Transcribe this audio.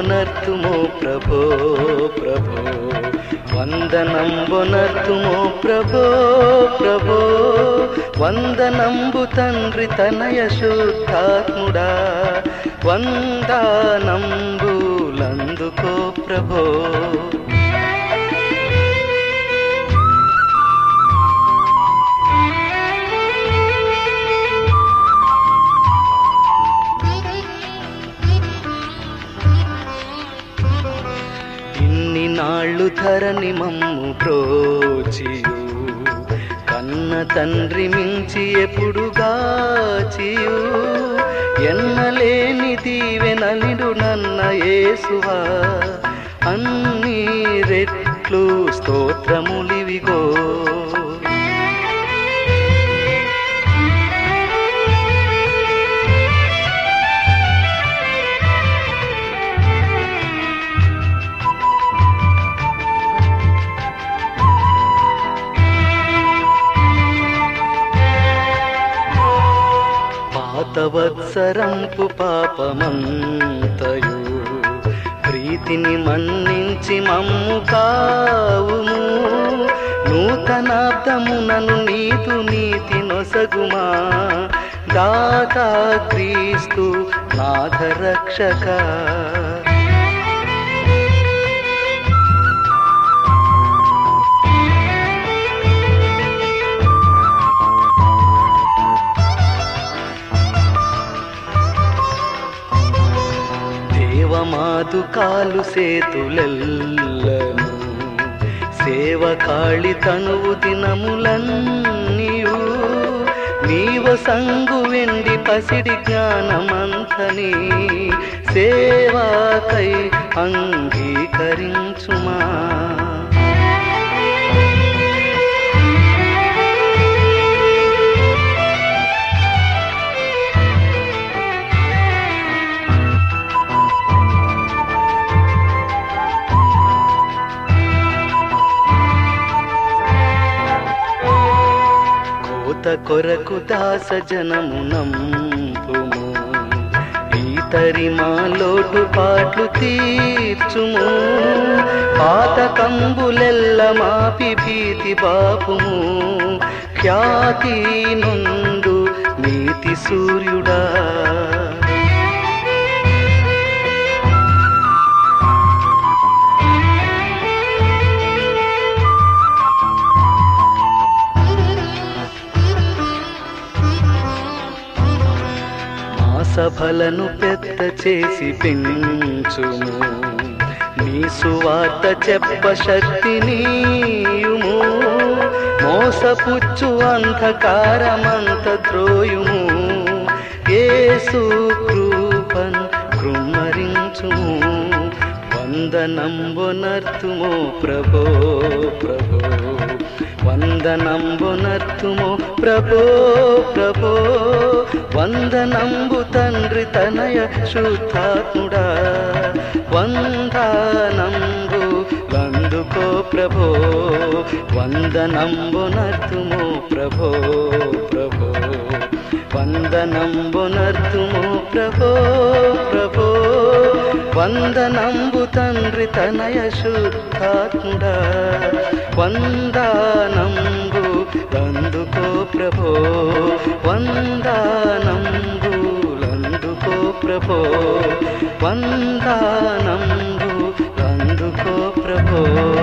వందనంబునర్తుమో ప్రభో ప్రభో వందనంబునర్తుమో ప్రభో ప్రభో వందనంబు తండ్రి తనయ శుద్ధాత్ముడా వందనంబులందుకో ప్రభో ఇన్ని నాళ్ళు ధరని మమ్ము ప్రోచియు కన్న తండ్రి మించి ఎప్పుడు గాచియు ఎన్నలేని దీవెనలిడు నన్న యేసువా అన్ని రెట్లు స్తోత్రములివిగో పాతవత్సరంపు పాపమంతయు ప్రీతిని మన్నించి మమ్ము కావుము నూతనాబ్దమునను నీతు నీతి నొసగుమా దాతా క్రీస్తు నాథ రక్షక దేవమాదు కాలు సేతులెల్లను సేవ కాళి తనువు దినములన్నీయు నీవ సంగు వెండి పసిడి జ్ఞానమంతని సేవాకై అంగీకరించుమా కోత కొరకు దాస జనమునంపుము ఈతరి మా లోటు పాట్లు తీర్చుము పాత కంబులెల్ల మాపి భీతి బాపుము ఖ్యాతి నుండు నీతి సూర్యుడా మా సభలను పెద్ద చేసి పెంచుము నీ సువార్త చెప్ప శక్తినీయుము మోసపుచ్చు అంధకారమంత ద్రోయుము ఏసు కృపన్ కృమ్మరించుము వందనంబునర్తుమో ప్రభో ప్రభో వందనంబునర్తుమో ప్రభో ప్రభో వందనంబు తండ్రి తనయ శుద్ధాత్ముడా వందనంబు లందుకో ప్రభో వందనంబునర్తుమో ప్రభో ప్రభో వందనంబునర్తుమో ప్రభో ప్రభో వందనంబు తండ్రి తనయ శుద్ధాత్ముడా వందనంబు లందుకో ప్రభో వందనంబు లందుకో ప్రభో వందనంబు లందుకో ప్రభో